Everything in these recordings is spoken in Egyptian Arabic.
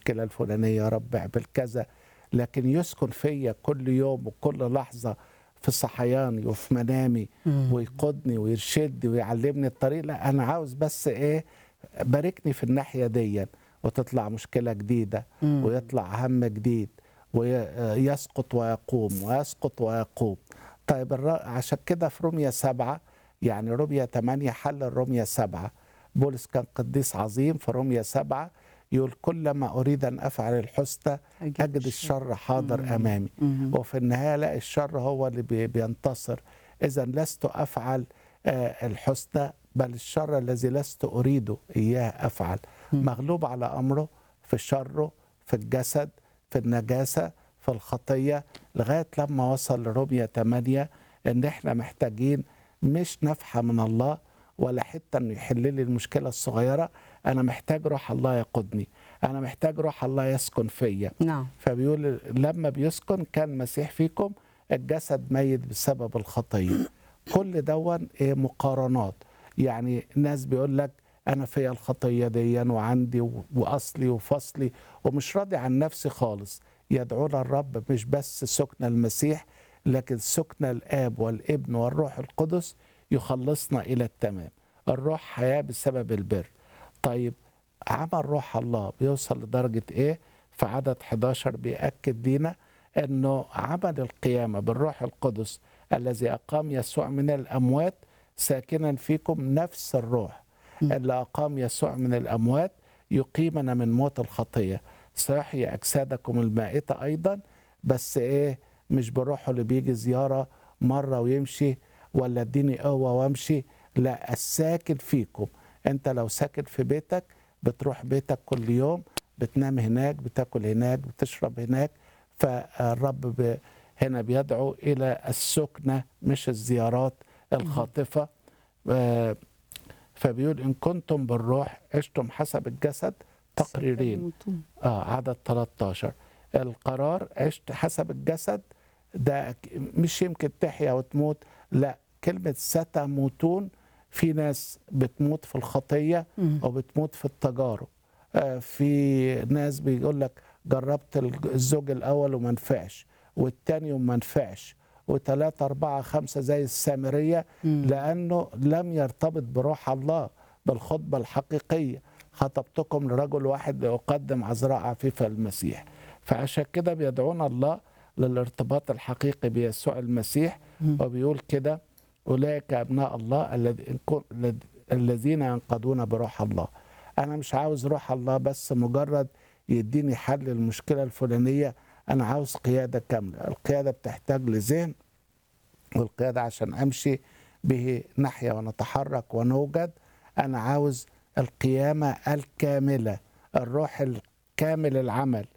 المشكلة الفلانية يا رب اعمل كذا لكن يسكن فيا كل يوم وكل لحظة في صحياني وفي منامي ويقودني ويرشدني ويعلمني الطريق لا أنا عاوز بس إيه باركني في الناحية دي وتطلع مشكلة جديدة ويطلع هم جديد ويسقط ويقوم ويسقط ويقوم طيب الر- عشان كده في رومية سبعة يعني رومية ثمانية حل الرومية سبعة بولس كان قديس عظيم في رومية سبعة يقول كلما أريد أن أفعل الحسنى أجد أجد الشر. الشر حاضر أمامي وفي النهاية لا الشر هو اللي بي- بينتصر إذا لست أفعل آه، الحسنى بل الشر الذي لست أريده إياه أفعل مغلوب على أمره في شره في الجسد في النجاسة في الخطية لغاية لما وصل لرومية 8 إن إحنا محتاجين مش نفحة من الله ولا حتة إنه يحل لي المشكلة الصغيرة أنا محتاج روح الله يقودني أنا محتاج روح الله يسكن فيا نعم فبيقول لما بيسكن كان المسيح فيكم الجسد ميت بسبب الخطيه كل دون ايه مقارنات يعني ناس بيقول لك انا فيا الخطيه دي وعندي و- واصلي وفصلي ومش راضي عن نفسي خالص يدعونا الرب مش بس سكن المسيح لكن سكن الاب والابن والروح القدس يخلصنا الى التمام الروح حياه بسبب البر طيب عمل روح الله بيوصل لدرجة إيه؟ في عدد 11 بيأكد لينا أنه عمل القيامة بالروح القدس الذي أقام يسوع من الأموات ساكنا فيكم نفس الروح اللي أقام يسوع من الأموات يقيمنا من موت الخطية سيحيي أجسادكم المائتة أيضا بس إيه مش بروحه اللي بيجي زيارة مرة ويمشي ولا اديني قوة وامشي لا الساكن فيكم انت لو ساكن في بيتك بتروح بيتك كل يوم بتنام هناك بتاكل هناك بتشرب هناك فالرب ب- هنا بيدعو الى السكنه مش الزيارات الخاطفه آه، فبيقول ان كنتم بالروح عشتم حسب الجسد تقريرين اه عدد 13 القرار عشت حسب الجسد ده ك- مش يمكن تحيا وتموت لا كلمة ستموتون في ناس بتموت في الخطية وبتموت في التجارب آه، في ناس بيقول لك جربت الج- الزوج الأول وما نفعش والتاني وما نفعش وثلاثة أربعة خمسة زي السامرية لأنه لم يرتبط بروح الله بالخطبة الحقيقية خطبتكم لرجل واحد لأقدم عذراء عفيفة المسيح فعشان كده بيدعونا الله للارتباط الحقيقي بيسوع المسيح وبيقول كده أولئك أبناء الله الذي- إن كن- الذ- الذين ينقضون بروح الله أنا مش عاوز روح الله بس مجرد يديني حل المشكلة الفلانية أنا عاوز قيادة كاملة القيادة بتحتاج لذهن والقيادة عشان أمشي به نحيا ونتحرك ونوجد أنا عاوز القيامة الكاملة الروح الكامل العمل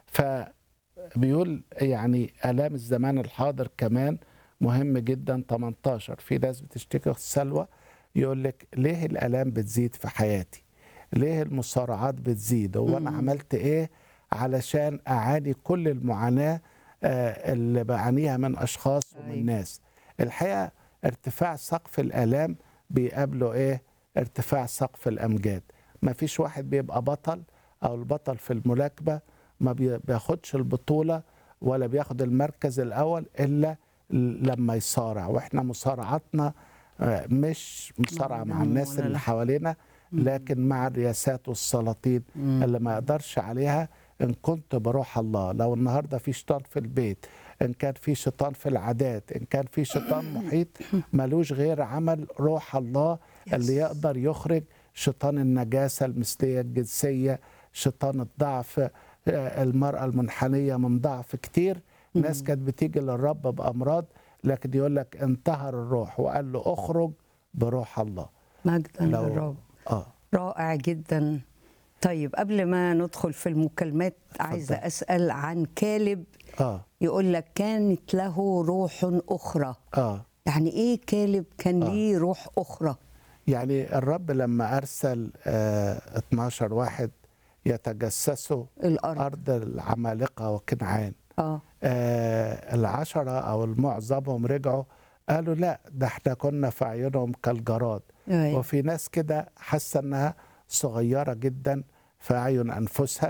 فبيقول يعني آلام الزمان الحاضر كمان مهم جدا 18 في ناس بتشتكي السلوى يقول لك ليه الآلام بتزيد في حياتي ليه المصارعات بتزيد هو أنا عملت إيه علشان أعاني كل المعاناة آه، اللي بعانيها من أشخاص ومن أيوة. ناس الحقيقة ارتفاع سقف الآلام بيقابله إيه ارتفاع سقف الأمجاد ما فيش واحد بيبقى بطل أو البطل في الملاكمة ما بي- بياخدش البطولة ولا بياخد المركز الأول إلا لما يصارع وإحنا مصارعتنا آه، مش مصارعة مع مع الناس ولا اللي لا. حوالينا لكن مع الرياسات والسلاطين اللي ما يقدرش عليها ان كنت بروح الله لو النهارده في شيطان في البيت ان كان في شيطان في العادات ان كان في شيطان محيط ملوش غير عمل روح الله اللي يقدر يخرج شيطان النجاسه المثليه الجنسيه شيطان الضعف آه، المراه المنحنيه من ضعف كتير ناس كانت بتيجي للرب بامراض لكن يقول لك انتهر الروح وقال له اخرج بروح الله مجدا لو للرب اه رائع جدا طيب قبل ما ندخل في المكالمات عايزه اسال عن كالب اه يقول لك كانت له روح اخرى اه يعني ايه كالب كان آه. ليه روح اخرى يعني الرب لما ارسل آه 12 واحد يتجسسوا الارض ارض العمالقه وكنعان اه آه العشره او المعظمهم رجعوا قالوا لا ده احنا كنا في عيونهم كالجراد أيوة. وفي ناس كده حاسه انها صغيره جدا في اعين انفسها